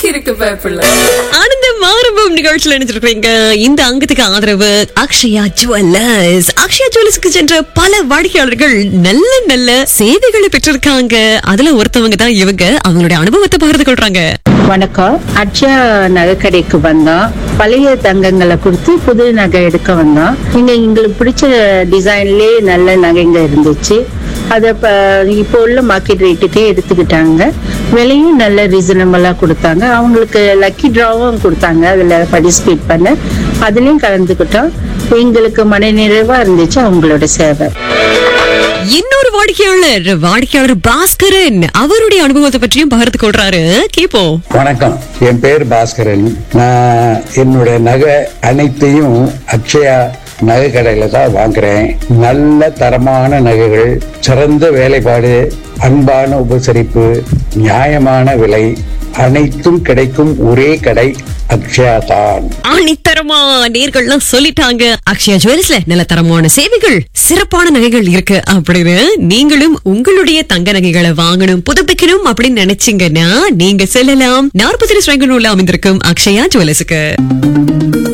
இருக்கு பேப்பிள்ள ஆனந்தம் ஆரம்பம் நிகழ்ச்சியில் நினைச்சிருக்கீங்க இந்த அங்கத்துக்கு ஆதரவு அக்ஷயா ஜுவல்லர்ஸ் அக்ஷயா ஜுவல்லர்ஸ்க்கு சென்ற பல வாடிக்கையாளர்கள் நல்ல நல்ல சேவைகளை பெற்றிருக்காங்க அதுல ஒருத்தவங்க தான் இவங்க அவங்களுடைய அனுபவத்தை பகிர்ந்து கொள்றாங்க வணக்கம் அட்சயா நகைக்கடைக்கு வந்தோம் பழைய தங்கங்களை கொடுத்து புது நகை எடுக்க வந்தோம் இங்க எங்களுக்கு பிடிச்ச டிசைன்லயே நல்ல நகைங்க இருந்துச்சு அதை இப்போ இப்போ உள்ள மார்க்கெட் ரேட்டுக்கே எடுத்துக்கிட்டாங்க விலையும் நல்ல ரீசனபிளாக கொடுத்தாங்க அவங்களுக்கு லக்கி ட்ராவும் கொடுத்தாங்க அதில் பார்ட்டிசிபேட் பண்ண அதுலேயும் கலந்துக்கிட்டோம் எங்களுக்கு மன நிறைவாக இருந்துச்சு அவங்களோட சேவை இன்னொரு வாடிக்கையாளர் வாடிக்கையாளர் பாஸ்கரன் அவருடைய அனுபவத்தை பற்றியும் பகிர்ந்து கொள்றாரு கேப்போம் வணக்கம் என் பேர் பாஸ்கரன் நான் என்னுடைய நகை அனைத்தையும் அக்ஷயா நகை கடையில தான் வாங்குறேன் நல்ல தரமான நகைகள் சிறந்த வேலைப்பாடு அன்பான உபசரிப்பு நியாயமான விலை அனைத்தும் கிடைக்கும் ஒரே கடை அக்ஷயா தான் ஆணித்தரமா நேர்கள்லாம் சொல்லிட்டாங்க அக்ஷயா ஜுவல்ஸ்ல நல்ல தரமான சேவைகள் சிறப்பான நகைகள் இருக்கு அப்படின்னு நீங்களும் உங்களுடைய தங்க நகைகளை வாங்கணும் புதுப்பிக்கணும் அப்படின்னு நினைச்சீங்கன்னா நீங்க செல்லலாம் நாற்பத்தி ரெண்டு அமைந்திருக்கும் அக்ஷயா ஜுவல்ஸுக்கு